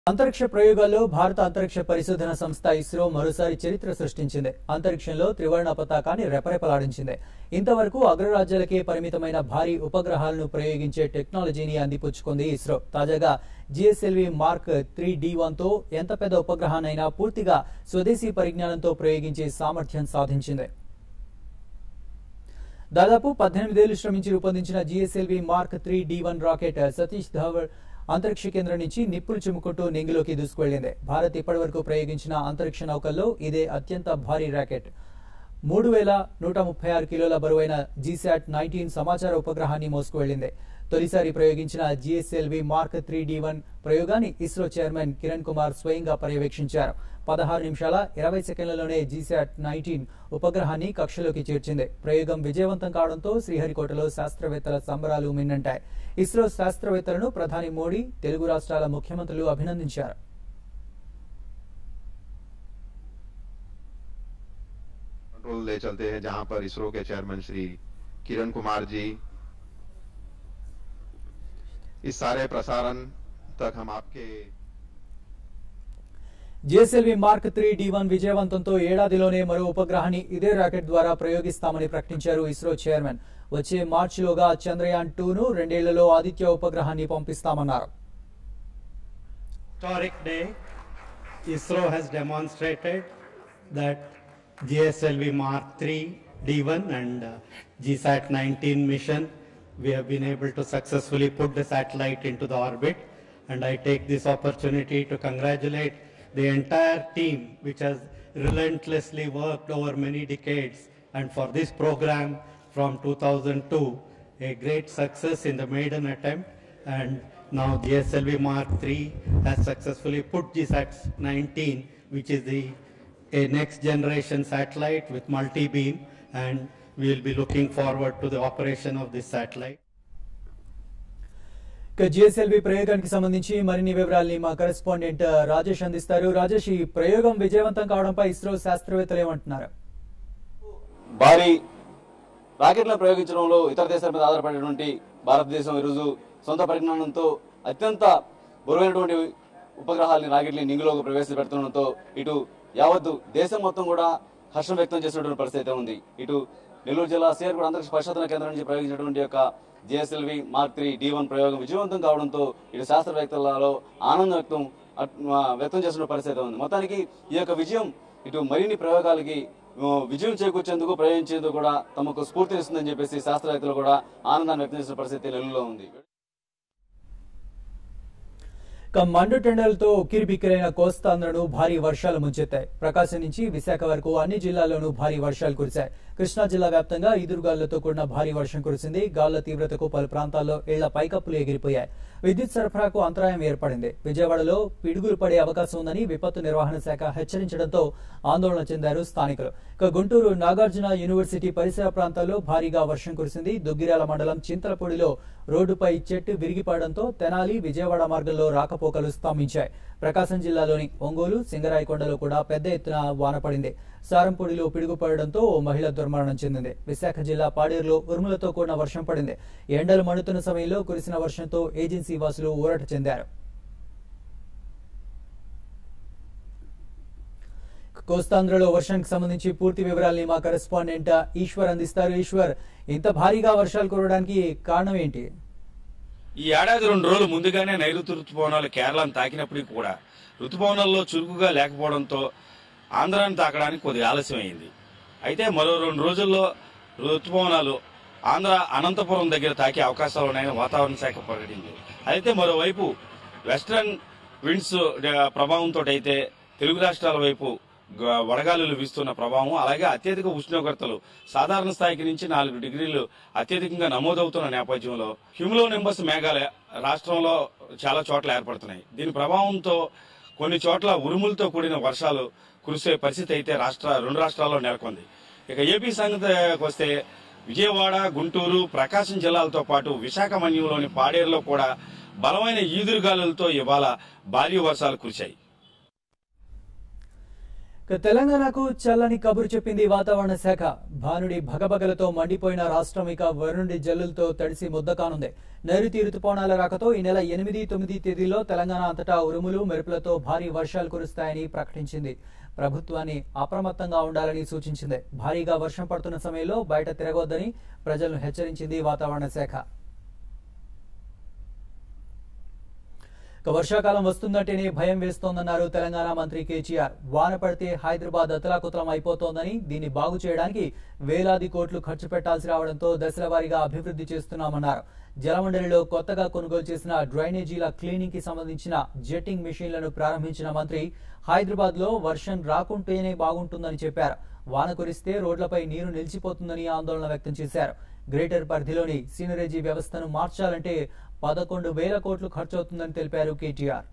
అంతరిక్ష ప్రయోగాల్లో భారత అంతరిక్ష పరిశోధన సంస్థ ఇస్రో మరోసారి చరిత్ర సృష్టించింది అంతరిక్షంలో త్రివర్ణ పతాకాన్ని రెపరెపలాడించింది ఇంతవరకు అగ్రరాజ్యాలకే పరిమితమైన భారీ ఉపగ్రహాలను ప్రయోగించే టెక్నాలజీని అందిపుచ్చుకుంది ఇస్రో తాజాగా GSLV mark three D one తో ఎంత పెద్ద ఉపగ్రహాన్నైనా పూర్తిగా స్వదేశీ పరిజ్ఞానంతో ప్రయోగించే సామర్థ్యం సాధించింది దాదాపు పద్దెనిమిదేళ్లు శ్రమించి రూపొందించిన GSLV mark three D one rocket Satish Dhawan అంతరిక్ష కేంద్రం నుంచి నిప్పులు చిమ్ముకుంటూ నింగిలోకి దూసుకువెళ్లింది భారత్ ఇప్పటివరకు ప్రయోగించిన అంతరిక్ష నౌకల్లో ఇదే అత్యంత భారీ రాకెట్ మూడు వేల నూట ముప్పై ఆరు కిలోల బరువైన జీశాట్ నైన్టీన్ సమాచార ఉపగ్రహాన్ని మోసుకువెళ్లింది తొలిసారి ప్రయోగించిన GSLV mark three D one ప్రయోగాన్ని ఇస్రో చైర్మన్ కిరణ్ కుమార్ స్వయంగా పర్యవేక్షించారు పదహారు నిమిషాల ఇరవై సెకండ్లలోనే జీశాట్ నైన్టీన్ ఉపగ్రహాన్ని కక్షలోకి చేర్చింది ప్రయోగం విజయవంతం కావడంతో శ్రీహరికోటలో శాస్త్రవేత్తల సంబరాలు మిన్నంటాయి ఇస్రో శాస్త్రవేత్తలను ప్రధాని మోడీ తెలుగు రాష్ట్రాల ముఖ్యమంత్రులు అభినందించారు कंट्रोल ले चलते हैं जहां पर इसरो के चेयरमैन श्री किरण कुमार जी इस सारे प्रसारण तक हम आपके GSLV mark three D one విజయవంతంతో ఏడాదిలోనే మరో ఉపగ్రహాన్ని ఇదే రాకెట్ ద్వారా ప్రయోగిస్తామని ప్రకటించారు ఇస్రో చైర్మన్ వచ్చే మార్చిలోగా చంద్రయాన్ టూ ను రెండేళ్లలో ఆదిత్య ఉపగ్రహాన్ని పంపిస్తామన్నారు historic day, ISRO has demonstrated that GSLV Mark III D1 and uh, GSAT 19 mission, we have been able to successfully put the satellite into the orbit. And I take this opportunity to congratulate the entire team which has relentlessly worked over many decades. And for this program from 2002, a great success in the maiden attempt. And now GSLV Mark III has successfully put GSAT 19, which is the a next generation satellite with multi-beam, and we will be looking forward to the operation of this satellite. ఇక GSLV ప్రయోగానికి సంబంధించి మరిన్ని వివరాల్ని మా correspondent Rajesh అందిస్తారు రాజేష్ ఈ ప్రయోగం విజయవంతం కావడంపై ఇస్రో శాస్త్రవేత్తలు ఏమంటున్నారు భారీ రాకెట్లను ప్రయోగించడంలో ఇతర దేశాల మీద ఆధారపడేటువంటి భారతదేశం ఈరోజు సొంత పరిజ్ఞానంతో అత్యంత బరువైనటువంటి ఉపగ్రహాలని రాకెట్ని నింగిలోకి ప్రవేశపెడుతుండటంతో ఇటు యావత్తు దేశం మొత్తం కూడా హర్షం వ్యక్తం చేసినటువంటి పరిస్థితి అయితే ఉంది ఇటు నెల్లూరు జిల్లా సిఆర్గూడ అంతరిక్ష పరిశోధన కేంద్రం నుంచి ప్రయోగించినటువంటి యొక్క GSLV mark three D one ప్రయోగం విజయవంతం కావడంతో ఇటు శాస్త్రవేత్తలలో ఆనందం వ్యక్తం అట్- ఆ, వ్యక్తం చేసిన పరిస్థితి ఉంది మొత్తానికి ఈ యొక్క విజయం ఇటు మరిన్ని ప్రయోగాలకి ఆ, విజయం చేకూర్చేందుకు ప్రయోగించేందుకు కూడా తమకు స్ఫూర్తినిస్తుందని చెప్పేసి శాస్త్రవేత్తలు కూడా ఆనందాన్ని వ్యక్తం చేసిన పరిస్థితి నెల్లూరులో ఉంది ఇక మండు టెండర్లతో ఉక్కిరిబిక్కిరైన కోస్తాంధ్రను భారీ వర్షాలు ముంచెత్తాయి ప్రకాశం నుంచి విశాఖ వరకు అన్ని జిల్లాల్లోనూ భారీ వర్షాలు కురిశాయి కృష్ణా జిల్లా వ్యాప్తంగా ఈదురుగాలులతో కూడిన భారీ వర్షం కురిసింది గాలుల తీవ్రతకు పలు ప్రాంతాల్లో ఇళ్ల పైకప్పులు ఎగిరిపోయాయి విద్యుత్ సరఫరాకు అంతరాయం ఏర్పడింది విజయవాడలో పిడుగులు పడే అవకాశం ఉందని విపత్తు నిర్వహణ శాఖ హెచ్చరించడంతో ఆందోళన చెందారు స్థానికులు ఇక గుంటూరు నాగార్జున యూనివర్సిటీ పరిసర ప్రాంతాల్లో భారీగా వర్షం కురిసింది దుగ్గిరాల మండలం చింతలపూడిలో రోడ్డుపై చెట్టు విరిగిపడడంతో తెనాలి విజయవాడ మార్గంలో రాకపోకలు స్తంభించాయి ప్రకాశం జిల్లాలోని ఒంగోలు సింగరాయకొండలో కూడా పెద్ద ఎత్తున వాన పడింది సారంపూడిలో పిడుగు పడడంతో ఓ మహిళ దుర్మరణం చెందింది విశాఖ జిల్లా పాడేరులో ఉరుములతో కూడిన వర్షం పడింది ఎండలు మండుతున్న సమయంలో కురిసిన వర్షంతో ఏజెన్సీ వాసులు ఊరట చెందారు కోస్తాంధ్రలో వర్షానికి సంబంధించి పూర్తి వివరాల్ని మా కరెస్పాండెంట్ ఈశ్వర్ అందిస్తారు ఈశ్వర్ ఇంత భారీగా వర్షాలు కురవడానికి కారణం ఏంటి ఈ ఏడాది రెండు రోజులు ముందుగానే నైరుతి రుతుపవనాలు కేరళను తాకినప్పటికీ కూడా రుతుపవనాల్లో చురుకుగా లేకపోవడంతో ఆంధ్రాన్ని తాకడానికి కొద్దిగా ఆలస్యమైంది అయితే మరో రెండు రోజుల్లో రుతుపవనాలు ఆంధ్ర అనంతపురం దగ్గర తాకే అవకాశాలు ఉన్నాయని వాతావరణ శాఖ ప్రకటించింది అయితే మరోవైపు వెస్ట్రన్ విండ్స్ ప్రభావంతో అయితే తెలుగు రాష్ట్రాల వైపు గ- వడగాలులు వీస్తున్న ప్రభావం అలాగే అత్యధిక ఉష్ణోగ్రతలు సాధారణ స్థాయికి నుంచి నాలుగు డిగ్రీలు అత్యధికంగా నమోదవుతున్న నేపథ్యంలో హ్యూములో నింబస్ మేఘాలు రాష్ట్రంలో చాలా చోట్ల ఏర్పడుతున్నాయి దీని ప్రభావంతో కొన్ని చోట్ల ఉరుములతో కూడిన వర్షాలు కురిసే పరిస్థితి అయితే రాష్ట్ర రెండు రాష్ట్రాల్లో నెలకొంది ఇక ఏపీ సంగతికి వస్తే విజయవాడ గుంటూరు ప్రకాశం జిల్లాలతో పాటు విశాఖ మన్యంలోని పాడేరులో కూడా బలమైన ఈదురుగాలులతో ఇవాళ భారీ వర్షాలు కురిశాయి ఇక తెలంగాణకు చల్లని కబురు చెప్పింది వాతావరణ శాఖ భానుడి భగభగలతో మండిపోయిన రాష్ట్రం ఇక వరుణుడి జల్లులతో తడిసి ముద్దకానుంది నైరుతి రుతుపవనాల రాకతో ఈ నెల ఎనిమిది తొమ్మిది తేదీలో తెలంగాణ అంతటా ఉరుములు మెరుపులతో భారీ వర్షాలు కురుస్తాయని ప్రకటించింది ప్రభుత్వాన్ని అప్రమత్తంగా ఉండాలని సూచించింది భారీగా వర్షం పడుతున్న సమయంలో బయట తిరగొద్దని ప్రజలను హెచ్చరించింది వాతావరణ శాఖ ఇక వర్షాకాలం వస్తుందంటేనే భయం వేస్తోందన్నారు తెలంగాణ మంత్రి కేటీఆర్ వాన పడితే హైదరాబాద్ అతలాకుతలం అయిపోతోందని దీన్ని బాగు చేయడానికి వేలాది కోట్లు ఖర్చు పెట్టాల్సి రావడంతో దశల వారీగా అభివృద్ధి చేస్తున్నామన్నారు జలమండలిలో కొత్తగా కొనుగోలు చేసిన డ్రైనేజీల క్లీనింగ్ కి సంబంధించిన జెట్టింగ్ మెషిన్లను ప్రారంభించిన మంత్రి హైదరాబాద్ లో వర్షం రాకుంటేనే బాగుంటుందని చెప్పారు వాన కురిస్తే రోడ్లపై నీరు నిలిచిపోతుందని ఆందోళన వ్యక్తం చేశారు గ్రేటర్ పరిధిలోని సీనరేజీ వ్యవస్థను మార్చాలంటే పదకొండు వేల కోట్లు ఖర్చవుతుందని తెలిపారు కేటీఆర్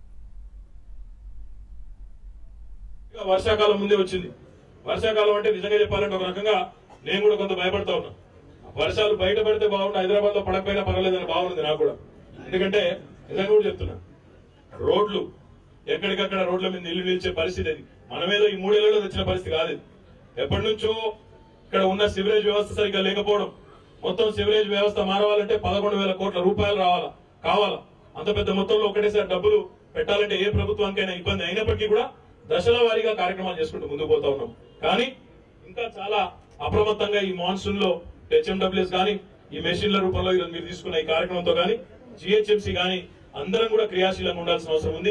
ఇంకా వర్షాకాలం ముందే వచ్చింది వర్షాకాలం అంటే నిజంగా చెప్పాలంటే ఒక రకంగా నేను కూడా కొంత భయపడతా ఉన్నా వర్షాలు బయట పడితే బాగుంటుంది హైదరాబాద్ లో పడకపోయినా పర్వాలేదని బాగుంది నాకు కూడా ఎందుకంటే నిజంగా కూడా చెప్తున్నా రోడ్లు ఎక్కడికక్కడ రోడ్ల మీద నిల్లు నిలిచే పరిస్థితి అది మనమేదో ఈ మూడేళ్లలో తెచ్చిన పరిస్థితి కాదు ఇది ఎప్పటి నుంచో ఇక్కడ ఉన్న సివరేజ్ వ్యవస్థ సరిగ్గా లేకపోవడం మొత్తం సివరేజ్ వ్యవస్థ మారవాలంటే పదకొండు వేల కోట్ల రూపాయలు రావాలా కావాలా అంత పెద్ద మొత్తంలో ఒకటేసారి డబ్బులు పెట్టాలంటే ఏ ప్రభుత్వానికైనా ఇబ్బంది అయినప్పటికీ కూడా దశల వారీగా కార్యక్రమాలు చేసుకుంటూ ముందుకు పోతా ఉన్నాం కానీ ఇంకా చాలా అప్రమత్తంగా ఈ మాన్సూన్ లో హెచ్ఎండబ్ల్యూఎస్ కానీ ఈ మెషిన్ల రూపంలో ఈరోజు మీరు తీసుకున్న ఈ కార్యక్రమంతో కానీ జిహెచ్ఎంసీ కానీ అందరం కూడా క్రియాశీలంగా ఉండాల్సిన అవసరం ఉంది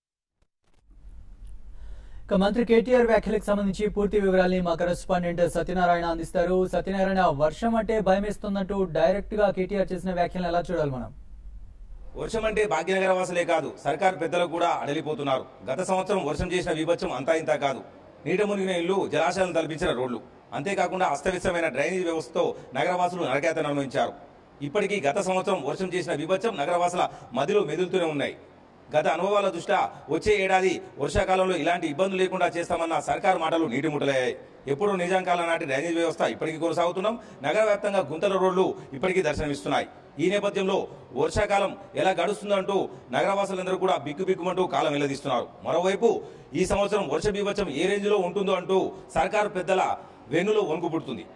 ఇక మంత్రి కేటీఆర్ వ్యాఖ్యలకు సంబంధించి పూర్తి వివరాల్ని మా కరెస్పాండెంట్ సత్యనారాయణ అందిస్తారు సత్యనారాయణ వర్షం అంటే భయమేస్తుందంటూ డైరెక్ట్ గా కేటీఆర్ చేసిన వ్యాఖ్యలను ఎలా చూడాలి మనం వర్షం అంటే భాగ్యనగర వాసులే కాదు సర్కార్ పెద్దలు కూడా అడలిపోతున్నారు గత సంవత్సరం వర్షం చేసిన విభత్సం అంతా ఇంత కాదు నీట మునిగిన ఇల్లు జలాశయాలను తలపించిన రోడ్లు అంతేకాకుండా అస్తవ్యస్తమైన డ్రైనేజ్ వ్యవస్థతో నగరవాసులు నరకేతను అనుభవించారు ఇప్పటికీ గత సంవత్సరం వర్షం చేసిన విభత్సం నగరవాసుల మదిలో మెదులుతూనే ఉన్నాయి గత అనుభవాల దృష్ట్యా వచ్చే ఏడాది వర్షాకాలంలో ఇలాంటి ఇబ్బందులు లేకుండా చేస్తామన్న సర్కార్ మాటలు నీటి ముట్టలయ్యాయి ఎప్పుడూ నిజాంకాలం నాటి డ్రైనేజ్ వ్యవస్థ ఇప్పటికీ కొనసాగుతున్నాం నగర వ్యాప్తంగా గుంతల రోడ్లు ఇప్పటికీ దర్శనమిస్తున్నాయి ఈ నేపథ్యంలో వర్షాకాలం ఎలా గడుస్తుందంటూ నగరవాసులందరూ కూడా బిక్కు బిక్కుమంటూ కాలం వెల్లదీస్తున్నారు మరోవైపు ఈ సంవత్సరం వర్ష బీభత్సం ఏ రేంజ్లో ఉంటుందో అంటూ సర్కారు పెద్దల వెన్నులో వణుకు పుడుతుంది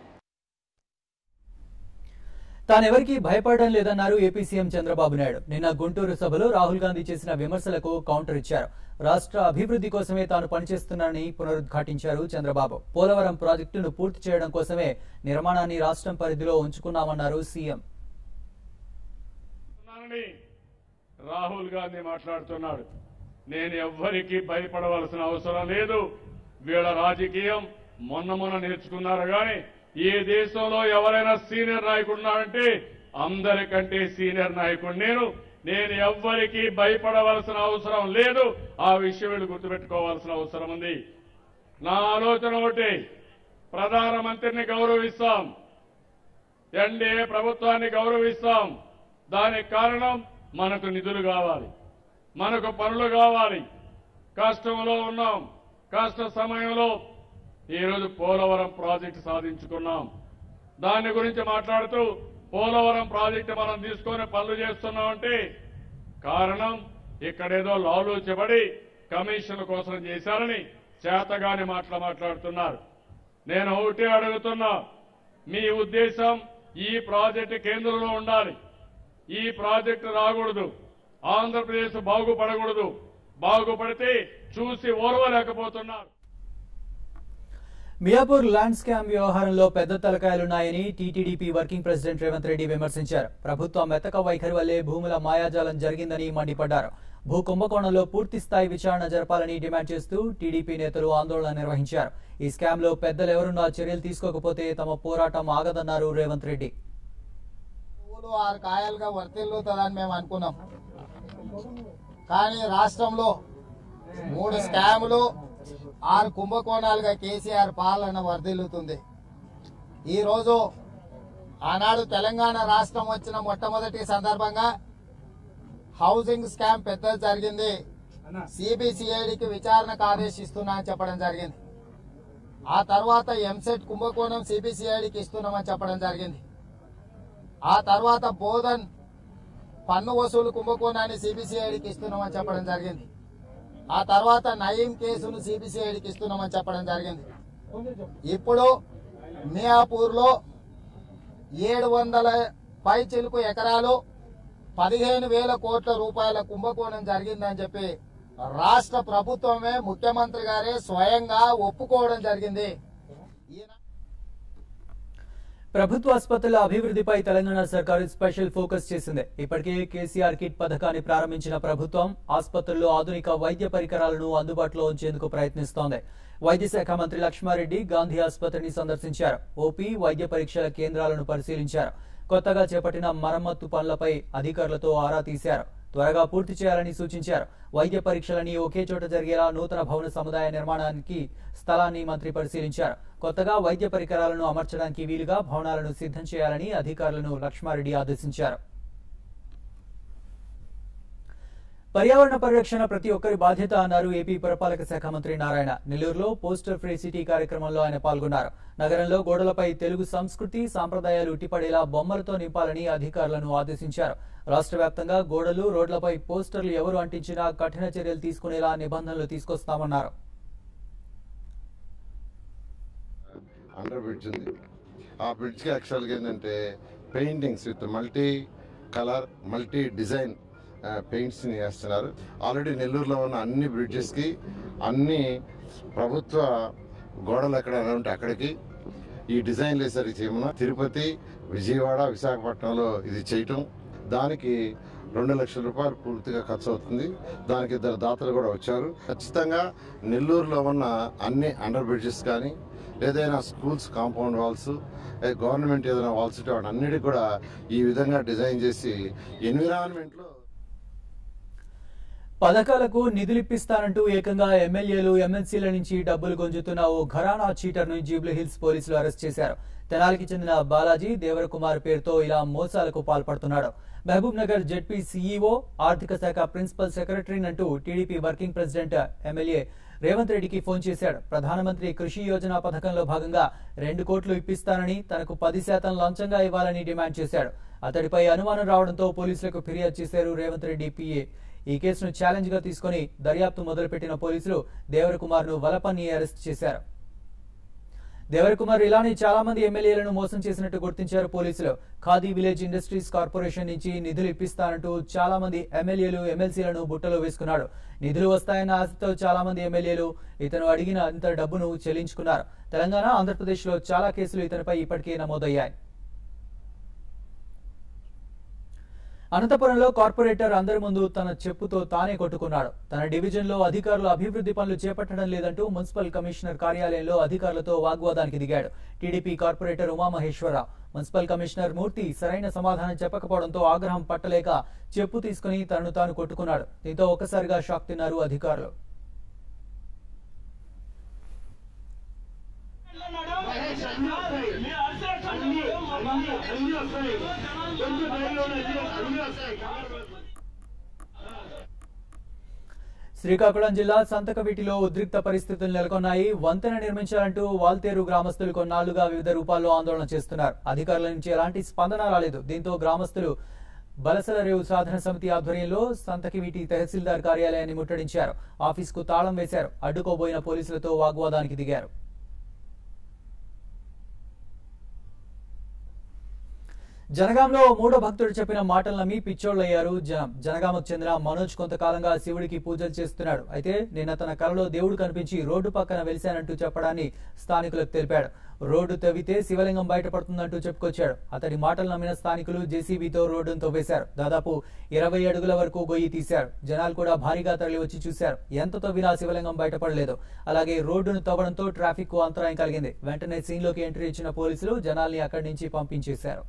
తానెవరికీ భయపడడం లేదన్నారు ఏపీ సీఎం చంద్రబాబు నాయుడు నిన్న గుంటూరు సభలో రాహుల్ గాంధీ చేసిన విమర్శలకు కౌంటర్ ఇచ్చారు రాష్ట్ర అభివృద్ధి కోసమే తాను పనిచేస్తున్నానని పునరుద్ఘాటించారు చంద్రబాబు పోలవరం ప్రాజెక్టును పూర్తి చేయడం కోసమే నిర్మాణాన్ని రాష్ట్రం పరిధిలో ఉంచుకున్నామన్నారు సీఎం ఉన్నానని రాహుల్ గాంధీ మాట్లాడుతున్నాడు నేను ఎవ్వరికీ భయపడవలసిన అవసరం లేదు వీళ్ళ రాజకీయం మొన్న మొన్న నేర్చుకున్నారు గాని ఈ దేశంలో ఎవరైనా సీనియర్ నాయకుడు ఉన్నాడంటే అందరికంటే సీనియర్ నాయకుడు నేను నేను ఎవ్వరికీ భయపడవలసిన అవసరం లేదు ఆ విషయం వీళ్ళు గుర్తుపెట్టుకోవాల్సిన అవసరం ఉంది నా ఆలోచన ఒకటి ప్రధానమంత్రిని గౌరవిస్తాం ఎన్డీఏ ప్రభుత్వాన్ని గౌరవిస్తాం దానికి కారణం మనకు నిధులు కావాలి మనకు పనులు కావాలి కష్టంలో ఉన్నాం కష్ట సమయంలో ఈరోజు పోలవరం ప్రాజెక్టు సాధించుకున్నాం దాని గురించి మాట్లాడుతూ పోలవరం ప్రాజెక్టు మనం తీసుకొని పనులు చేస్తున్నామంటే కారణం ఇక్కడేదో లాలూచబడి కమిషన్ కోసం చేశారని చేతగాని మాటలు మాట్లాడుతున్నారు నేను ఒకటే అడుగుతున్నా మీ ఉద్దేశం ఈ ప్రాజెక్టు కేంద్రంలో ఉండాలి ఈ ప్రాజెక్టు రాకూడదు ఆంధ్రప్రదేశ్ బాగుపడకూడదు బాగుపడితే చూసి ఓర్వలేకపోతున్నారు మియాపూర్ ల్యాండ్ స్కామ్ వ్యవహారంలో పెద్ద తలకాయలున్నాయని TTDP working president Revanth Reddy విమర్శించారు ప్రభుత్వ మెతక వైఖరి వల్లే భూముల మాయాజాలం జరిగిందని మండిపడ్డారు భూ కుంభకోణంలో పూర్తి స్థాయి విచారణ జరపాలని డిమాండ్ చేస్తూ టీడీపీ నేతలు ఆందోళన నిర్వహించారు ఈ స్కామ్ లో పెద్దలెవరున్నా చర్యలు తీసుకోకపోతే తమ పోరాటం ఆగదన్నారు రేవంత్ రెడ్డి పువ్వులు ఆరు కాయలుగా వర్తిల్లుతుందని మేము అనుకున్నాం కానీ రాష్ట్రంలో మూడు స్కాములు ఆరు కుంభకోణాలుగా కేసీఆర్ పాలన వర్ధిల్లుతుంది ఈరోజు ఆనాడు తెలంగాణ రాష్ట్రం వచ్చిన మొట్టమొదటి సందర్భంగా హౌసింగ్ స్కామ్ పెద్ద జరిగింది సిబిసిఐడికి విచారణకు ఆదేశిస్తున్నా అని చెప్పడం జరిగింది ఆ తర్వాత ఎంసెట్ కుంభకోణం సిబిసిఐడికి ఇస్తున్నామని చెప్పడం జరిగింది ఆ తర్వాత బోధన్ పన్ను వసూలు కుంభకోణాన్ని సిబిసిఐడికి ఇస్తున్నామని చెప్పడం జరిగింది ఆ తర్వాత నయీం కేసును సిబిసిఐడికి ఇస్తున్నామని చెప్పడం జరిగింది ఇప్పుడు మియాపూర్ లో ఏడు వందల పై చిలుకు ఎకరాలు పదిహేను వేల కోట్ల రూపాయల కుంభకోణం జరిగిందని చెప్పి రాష్ట్ర ప్రభుత్వమే ముఖ్యమంత్రి గారే స్వయంగా ఒప్పుకోవడం జరిగింది ఈయన ప్రభుత్వ ఆసుపత్రుల అభివృద్ధిపై తెలంగాణ సర్కారు స్పెషల్ ఫోకస్ చేసింది ఇప్పటికే కేసీఆర్ కిట్ పథకాన్ని ప్రారంభించిన ప్రభుత్వం ఆసుపత్రుల్లో ఆధునిక వైద్య పరికరాలను అందుబాటులో ఉంచేందుకు ప్రయత్నిస్తోంది వైద్య శాఖ మంత్రి లక్ష్మారెడ్డి గాంధీ ఆసుపత్రిని సందర్శించారు ఓపీ వైద్య పరీక్షల కేంద్రాలను పరిశీలించారు కొత్తగా చేపట్టిన మరమ్మత్తు పనులపై అధికారులతో ఆరా తీశారు త్వరగా పూర్తి చేయాలని సూచించారు వైద్య పరీక్షలని ఒకే చోట జరిగేలా నూతన భవన సముదాయ నిర్మాణానికి స్థలాన్ని మంత్రి పరిశీలించారు కొత్తగా వైద్య పరికరాలను అమర్చడానికి వీలుగా భవనాలను సిద్ధం చేయాలని అధికారులను లక్ష్మారెడ్డి ఆదేశించారు పర్యావరణ పరిరక్షణ ప్రతి ఒక్కరి బాధ్యత అన్నారు ఏపీ పురపాలక శాఖ మంత్రి నారాయణ నెల్లూరులో పోస్టర్ ఫ్రీ సిటీ కార్యక్రమంలో ఆయన పాల్గొన్నారు నగరంలో గోడలపై తెలుగు సంస్కృతి సాంప్రదాయాలు ఉట్టిపడేలా బొమ్మలతో నింపాలని అధికారులను ఆదేశించారు రాష్ట్ర వ్యాప్తంగా గోడలు రోడ్లపై పోస్టర్లు ఎవరు అంటించినా కఠిన చర్యలు తీసుకునేలా నిబంధనలు తీసుకొస్తామన్నారు అండర్ బ్రిడ్జ్ ఉంది ఆ బ్రిడ్జ్కి యాక్చువల్గా ఏంటంటే paintings with multi colour multi design పెయింట్స్ని వేస్తున్నారు ఆల్రెడీ నెల్లూరులో ఉన్న అన్ని బ్రిడ్జెస్కి అన్ని ప్రభుత్వ గోడలు ఎక్కడ ఉంటే అక్కడికి ఈ డిజైన్లు వేసరికి చేయమన్నా తిరుపతి విజయవాడ విశాఖపట్నంలో ఇది చేయటం దానికి రెండు లక్షల రూపాయలు పూర్తిగా ఖర్చు అవుతుంది దానికి ఇద్దరు దాతలు కూడా వచ్చారు ఖచ్చితంగా నెల్లూరులో ఉన్న అన్ని అండర్ బ్రిడ్జెస్ కానీ ఏదైనా స్కూల్స్ కాంపౌండ్ వాల్స్ గవర్నమెంట్ ఏదైనా వాల్స్ ఉంటే వాటి అన్నిటికి కూడా ఈ విధంగా డిజైన్ చేసి ఎన్విరాన్మెంట్లో పథకాలకు నిధులిప్పిస్తానంటూ ఏకంగా ఎమ్మెల్యేలు ఎమ్మెల్సీల నుంచి డబ్బులు గుంజుతున్న ఓ ఘరానా చీటర్ ను జూబ్లీ హిల్స్ పోలీసులు అరెస్ట్ చేశారు తెనాలికి చెందిన బాలాజీ దేవరకుమార్ పేరుతో ఇలా మోసాలకు పాల్పడుతున్నాడు మహబూబ్ నగర్ జెడ్పీ సీఈఓ ఆర్థిక శాఖ ప్రిన్సిపల్ సెక్రటరీ అంటూ TDP working president MLA Revanth రెడ్డికి ఫోన్ చేశాడు ప్రధానమంత్రి కృషి యోజన పథకంలో భాగంగా రెండు కోట్లు ఇప్పిస్తానని తనకు పది శాతం లంచంగా ఇవ్వాలని డిమాండ్ చేశాడు అతడిపై అనుమానం రావడంతో పోలీసులకు ఫిర్యాదు చేశారు రేవంత్ రెడ్డి పిఏ ఈ కేసును ఛాలెంజ్ గా తీసుకుని దర్యాప్తు మొదలుపెట్టిన పోలీసులు దేవరకుమార్ ను వలపన్ని అరెస్ట్ చేశారు దేవరకుమార్ ఇలానే చాలా మంది ఎమ్మెల్యేలను మోసం చేసినట్టు గుర్తించారు పోలీసులు ఖాదీ విలేజ్ ఇండస్ట్రీస్ కార్పొరేషన్ నుంచి నిధులు ఇప్పిస్తానంటూ చాలా మంది ఎమ్మెల్యేలు ఎమ్మెల్సీలను బుట్టలో వేసుకున్నాడు నిధులు వస్తాయన్న ఆశతో చాలా మంది ఎమ్మెల్యేలు ఇతను అడిగిన అంత డబ్బును చెల్లించుకున్నారు తెలంగాణ ఆంధ్రప్రదేశ్ లో చాలా కేసులు ఇతనిపై ఇప్పటికే నమోదయ్యాయి అనంతపురంలో కార్పొరేటర్ అందరి ముందు తన చెప్పుతో తానే కొట్టుకున్నాడు తన డివిజన్ లో అధికారులు అభివృద్ధి పనులు చేపట్టడం లేదంటూ మున్సిపల్ కమిషనర్ కార్యాలయంలో అధికారులతో వాగ్వాదానికి దిగాడు TDP corporator Umamaheswararao municipal commissioner Murthy సరైన సమాధానం చెప్పకపోవడంతో ఆగ్రహం పట్టలేక చెప్పు తీసుకుని తనను తాను కొట్టుకున్నాడు దీంతో ఒక్కసారిగా షాక్ తిన్నారు అధికారులు శ్రీకాకుళం జిల్లా సంతకవిటిలో ఉద్రిక్త పరిస్థితులు నెలకొన్నాయి వంతెన నిర్మించాలంటూ వాల్తేరు గ్రామస్తులు కొన్నాళ్లుగా వివిధ రూపాల్లో ఆందోళన చేస్తున్నారు అధికారుల నుంచి ఎలాంటి స్పందన రాలేదు దీంతో గ్రామస్తులు బలసల రేవు సాధన సమితి ఆధ్వర్యంలో సంతకివిటి తహసీల్దార్ కార్యాలయాన్ని ముట్టడించారు ఆఫీసుకు తాళం వేశారు అడ్డుకోబోయిన పోలీసులతో వాగ్వాదానికి దిగారు జనగాంలో మూడో భక్తుడు చెప్పిన మాటలు నమ్మి పిచ్చోళ్లయ్యారు జనం జనగామకు చెందిన మనోజ్ కొంతకాలంగా శివుడికి పూజలు చేస్తున్నాడు అయితే నిన్న తన కలలో దేవుడు కనిపించి రోడ్డు పక్కన వెలిశానంటూ చెప్పడాన్ని స్థానికులకు తెలిపాడు రోడ్డు తవ్వితే శివలింగం బయటపడుతుందంటూ చెప్పుకొచ్చాడు అతడి మాటలు నమ్మిన స్థానికులు జేసీబీతో రోడ్డును తవ్వేశారు దాదాపు ఇరవై అడుగుల వరకు గొయ్యి తీశారు జనాలు కూడా భారీగా తరలి వచ్చి చూశారు ఎంత తవ్వినా శివలింగం బయటపడలేదు అలాగే రోడ్డును తవ్వడంతో ట్రాఫిక్ కు అంతరాయం కలిగింది వెంటనే సీన్లోకి ఎంట్రీ ఇచ్చిన పోలీసులు జనాల్ని అక్కడి నుంచి పంపించేశారు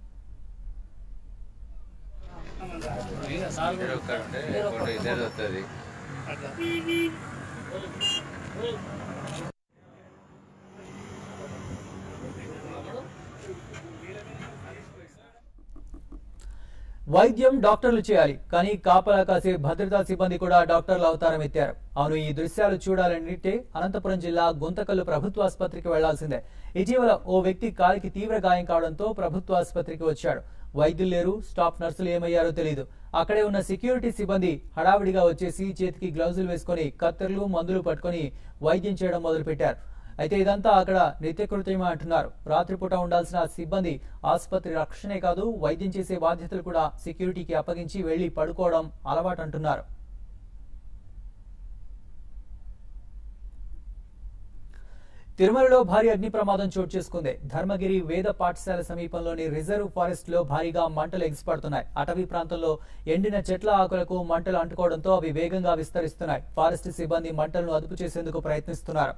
వైద్యం డాక్టర్లు చేయాలి కానీ కాపలా కాసే భద్రతా సిబ్బంది కూడా డాక్టర్ల అవతారం ఎత్తారు అవును ఈ దృశ్యాలు చూడాలంటే అనంతపురం జిల్లా గుంతకల్లు ప్రభుత్వ ఆసుపత్రికి వెళ్లాల్సిందే ఇటీవల ఓ వ్యక్తి కాలికి తీవ్ర గాయం కావడంతో ప్రభుత్వ ఆసుపత్రికి వచ్చాడు వైద్యులు లేరు స్టాఫ్ నర్సులు ఏమయ్యారో తెలియదు అక్కడే ఉన్న సెక్యూరిటీ సిబ్బంది హడావిడిగా వచ్చేసి చేతికి గ్లౌజులు వేసుకొని కత్తెరలు మందులు పట్టుకొని వైద్యం చేయడం మొదలుపెట్టారు అయితే ఇదంతా అక్కడ నిత్యకృత్యమే అంటున్నారు రాత్రిపూట ఉండాల్సిన సిబ్బంది ఆసుపత్రి రక్షణే కాదు వైద్యం చేసే బాధ్యతలు కూడా సెక్యూరిటీకి అప్పగించి వెళ్లి పడుకోవడం అలవాటు అంటున్నారు తిరుమలలో భారీ అగ్ని ప్రమాదం చోటు చేసుకుంది ధర్మగిరి వేద పాఠశాల సమీపంలోని రిజర్వ్ ఫారెస్ట్ లో భారీగా మంటలు ఎగిసిపడుతున్నాయి అటవీ ప్రాంతంలో ఎండిన చెట్ల ఆకులకు మంటలు అంటుకోవడంతో అవి వేగంగా విస్తరిస్తున్నాయి ఫారెస్ట్ సిబ్బంది మంటలను అదుపు చేసేందుకు ప్రయత్నిస్తున్నారు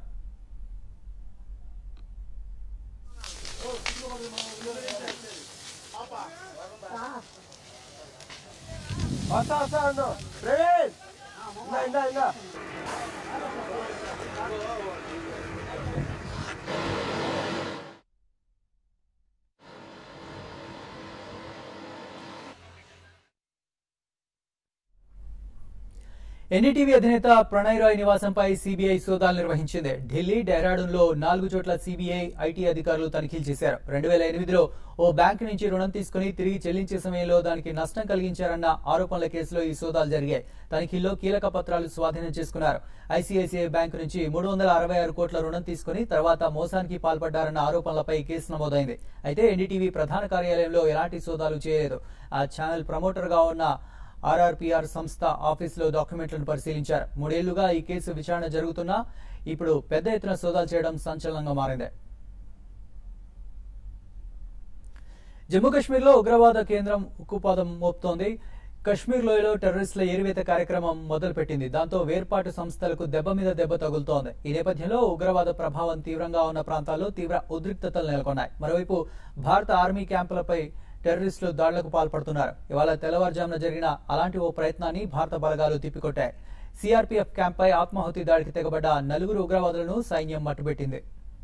ఎన్డీటీవీ అధినేత ప్రణయ్ రాయ్ నివాసంపై సీబీఐ సోదాలు నిర్వహించింది ఢిల్లీ డెహ్రాడూన్ లో నాలుగు చోట్ల సీబీఐ ఐటీ అధికారులు తనిఖీలు చేశారు రెండు వేల ఎనిమిదిలో ఓ బ్యాంకు నుంచి రుణం తీసుకుని తిరిగి చెల్లించే సమయంలో దానికి నష్టం కలిగించారన్న ఆరోపణల కేసులో ఈ సోదాలు జరిగాయి తనిఖీల్లో కీలక పత్రాలు స్వాధీనం చేసుకున్నారు ఐసీఐసీఐ బ్యాంకు నుంచి మూడు వందల అరవై ఆరు కోట్ల రుణం తీసుకుని తర్వాత మోసానికి పాల్పడ్డారన్న ఆరోపణలపై కేసు నమోదైంది అయితే ఎన్డీటీవీ ప్రధాన కార్యాలయంలో ఎలాంటి సోదాలు చేయలేదు ఆ ఛానల్ ప్రమోటర్ గా ఉన్న ఆర్ఆర్పీఆర్ సంస్థ ఆఫీసులో డాక్యుమెంట్లను పరిశీలించారు మూడేళ్లుగా ఈ కేసు విచారణ జరుగుతున్నా ఇప్పుడు పెద్ద ఎత్తున సోదాలు చేయడం సంచలనంగా మారింది జమ్మూ కాశ్మీర్లో ఉగ్రవాద కేంద్రం ఉక్కుపాదం మోపుతోంది కశ్మీర్ లోయలో టెర్రరిస్టుల ఏరివేత కార్యక్రమం మొదలుపెట్టింది దాంతో వేర్పాటు సంస్థలకు దెబ్బ మీద దెబ్బ తగులుతోంది ఈ నేపథ్యంలో ఉగ్రవాద ప్రభావం తీవ్రంగా ఉన్న ప్రాంతాల్లో తీవ్ర ఉద్రిక్తతలు నెలకొన్నాయి మరోవైపు భారత ఆర్మీ క్యాంపులపై టెర్రరిస్టులు దాడులకు పాల్పడుతున్నారు ఇవాళ తెల్లవారుజామున జరిగిన అలాంటి ఓ ప్రయత్నాన్ని భారత బలగాలు తిప్పికొట్టాయి సిఆర్పీఎఫ్ క్యాంప్పై ఆత్మాహుతి దాడికి తెగబడ్డ నలుగురు ఉగ్రవాదులను సైన్యం మట్టుబెట్టింది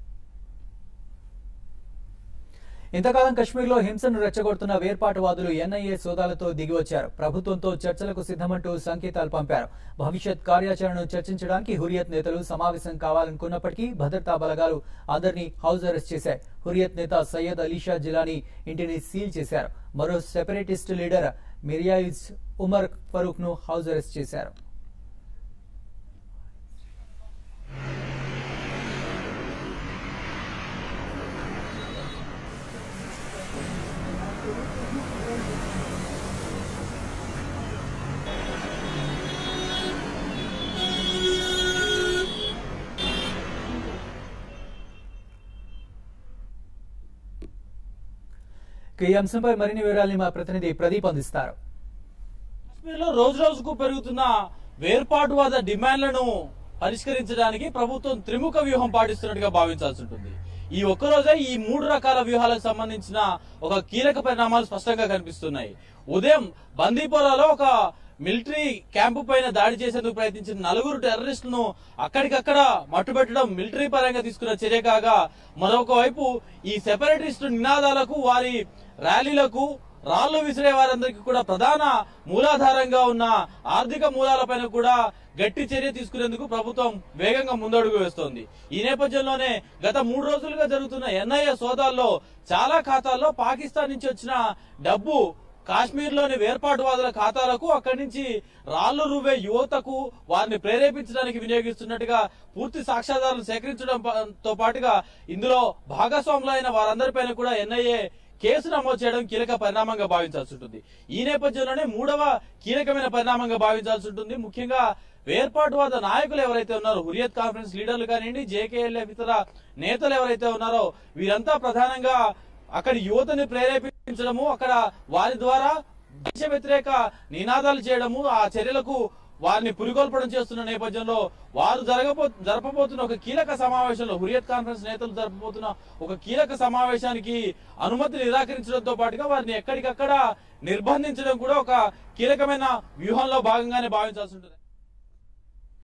ఇంతకాలం కశ్మీర్లో హింసను రెచ్చగొడుతున్న వేర్పాటువాదులు ఎన్ఐఏ సోదాలతో దిగివచ్చారు ప్రభుత్వంతో చర్చలకు సిద్ధమంటూ సంకేతాలు పంపారు భవిష్యత్ కార్యాచరణను చర్చించడానికి హురియత్ నేతలు సమావేశం కావాలనుకున్నప్పటికీ భద్రతా బలగాలు అందరినీ హౌస్ అరెస్ట్ చేశాయి హురియత్ నేత సయ్యద్ అలీషా జిలానీ ఇంటిని సీల్ చేశారు మరో సెపరేటిస్ట్ లీడర్ మిరియాయిజ్ ఉమర్ ఫరూక్ ను హౌస్ అరెస్ట్ చేశారు ఈ అంశంపై మరిన్ని వివరాల్ని మా ప్రతినిధి ప్రదీప్ అందిస్తారు కాశ్మీర్లో రోజు రోజుకు పెరుగుతున్న వేర్పాటువాద డిమాండ్లను పరిష్కరించడానికి ప్రభుత్వం త్రిముఖ వ్యూహం పాటిస్తున్నట్టుగా భావించాల్సి ఉంటుంది ఈ ఒక్కరోజే ఈ మూడు రకాల వ్యూహాలకు సంబంధించిన ఒక కీలక పరిణామాలు స్పష్టంగా కనిపిస్తున్నాయి ఉదయం బందీపోరాలో ఒక మిలిటరీ క్యాంపు పైన దాడి చేసేందుకు ప్రయత్నించిన నలుగురు టెర్రరిస్టులను అక్కడికక్కడ మట్టుబెట్టడం మిలిటరీ పరంగా తీసుకున్న చర్య కాగా మరొక వైపు ఈ సెపరేటిస్టు నినాదాలకు వారి ర్యాలీలకు రాళ్లు విసిరే వారందరికీ కూడా ప్రధాన మూలాధారంగా ఉన్న ఆర్థిక మూలాలపైన కూడా గట్టి చర్య తీసుకునేందుకు ప్రభుత్వం వేగంగా ముందడుగు వేస్తోంది ఈ నేపథ్యంలోనే గత మూడు రోజులుగా జరుగుతున్న ఎన్ఐఏ సోదాల్లో చాలా ఖాతాల్లో పాకిస్తాన్ నుంచి వచ్చిన డబ్బు కాశ్మీర్ లోని వేర్పాటువాదుల ఖాతాలకు అక్కడి నుంచి రాళ్లు రువ్వే యువతకు వారిని ప్రేరేపించడానికి వినియోగిస్తున్నట్టుగా పూర్తి సాక్ష్యాధారాలు సేకరించడం ప- తో పాటుగా ఇందులో భాగస్వాములైన వారందరిపైన కూడా ఎన్ఐఏ కేసు నమోదు చేయడం కీలక పరిణామంగా భావించాల్సి ఉంటుంది ఈ నేపథ్యంలోనే మూడవ కీలకమైన పరిణామంగా భావించాల్సి ఉంటుంది ముఖ్యంగా వేర్పాటువాద నాయకులు ఎవరైతే ఉన్నారో హురియత్ కాన్ఫరెన్స్ లీడర్లు కానివ్వండి జేకేఎల్ఎఫ్ ఇతర నేతలు ఎవరైతే ఉన్నారో వీరంతా ప్రధానంగా అక్కడి యువతని ప్రేరేపించడము అక్కడ వారి ద్వారా దేశ వ్యతిరేక నినాదాలు చేయడము ఆ చర్యలకు వారిని పురిగొల్పడం చేస్తున్న నేపథ్యంలో వారు జరగబో జరపబోతున్న ఒక కీలక సమావేశంలో హురియత్ కాన్ఫరెన్స్ నేతలు జరపబోతున్న ఒక కీలక సమావేశానికి అనుమతి నిరాకరించడంతో పాటుగా వారిని ఎక్కడికక్కడ నిర్బంధించడం కూడా ఒక కీలకమైన వ్యూహంలో భాగంగానే భావించాల్సి ఉంటుంది